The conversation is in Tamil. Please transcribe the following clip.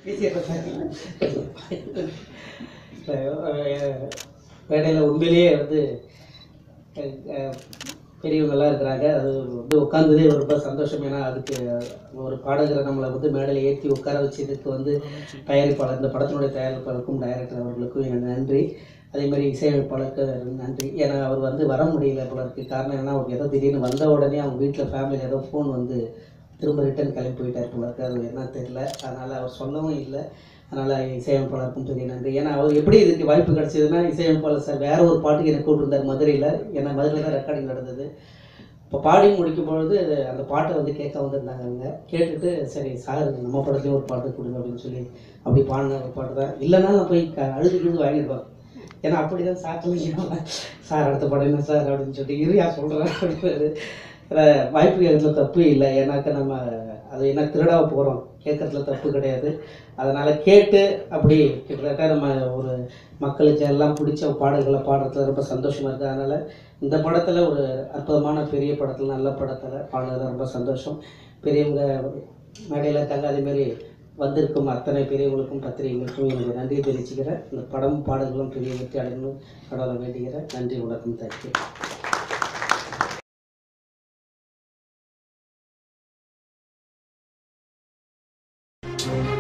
மேடையில் உண்மையிலேயே வந்து அஹ், அஹ், பெரியவங்கெல்லாம் இருக்கிறாங்க அது வந்து உட்காந்ததே ரொம்ப சந்தோஷம் ஏன்னா அதுக்கு ஒரு பாடகரை நம்மளை வந்து மேடையில் ஏற்றி உட்கார வச்சு இதுக்கு வந்து தயாரிப்பாளர் இந்த படத்தினுடைய தயாரிப்பாளருக்கும் டைரக்டர் அவர்களுக்கும் எனக்கு நன்றி அதே மாதிரி இசையமைப்பாளருக்கு நன்றி ஏன்னா அவர் வந்து வர முடியல போல இருக்கு காரணம் என்ன அவருக்கு ஏதோ திடீர்னு வந்த உடனே அவங்க வீட்டில் ஃபேமிலியில் ஏதோ ஃபோன் வந்து திரும்ப ரிட்டர்ன் கிளம்பி போயிட்டார் போல இருக்கு அது என்ன தெரியல அதனால் அவர் சொல்லவும் இல்லை அதனால் இசையமைப்பாளருக்கும் பெரிய நன்றி ஏன்னா அவர் எப்படி இதுக்கு வாய்ப்பு கிடைச்சதுன்னா இசையமைப்பாளர் சார் வேற ஒரு பாட்டுக்கு எனக்கு கூப்பிட்டுருந்தார் மதுரையில் ஏன்னா மதுரையில் தான் ரெக்கார்டிங் நடந்தது இப்போ பாடி முடிக்கும் பொழுது அந்த பாட்டை வந்து கேட்க வந்திருந்தாங்க அவங்க கேட்டுட்டு சரி சார் நம்ம படத்துலேயும் ஒரு பாட்டு கொடுங்க அப்படின்னு சொல்லி அப்படி பாடின ஒரு பாட்டு தான் இல்லைன்னா நான் போய் க அழுதுக்கு வாங்கிடுவேன் ஏன்னா அப்படி தான் சாக்கில் சார் அடுத்த படம் என்ன சார் அப்படின்னு சொல்லிட்டு இரியா சொல்கிறேன் அப்படின்னு வாய்ப்பு கேட்கறதுல தப்பு இல்லை ஏன்னாக்கா நம்ம அது என்ன திருடாக போகிறோம் கேட்கறதுல தப்பு கிடையாது அதனால் கேட்டு அப்படி கிட்டத்தட்ட நம்ம ஒரு மக்களுக்கு எல்லாம் பிடிச்ச பாடல்களை பாடுறதுல ரொம்ப சந்தோஷமாக இருக்குது அதனால் இந்த படத்தில் ஒரு அற்புதமான பெரிய படத்தில் நல்ல படத்தில் பாடுறது ரொம்ப சந்தோஷம் பெரியவங்க மேடையில் இருக்காங்க அதேமாரி வந்திருக்கும் அத்தனை பெரியவங்களுக்கும் பத்திரிகைகளுக்கும் என்னுடைய நன்றியை தெரிவிச்சுக்கிறேன் இந்த படம் பாடல்களும் பெரிய வெற்றி அடையணும் கடவுளை வேண்டிக்கிறேன் நன்றி வணக்கம் தேங்க்யூ Thank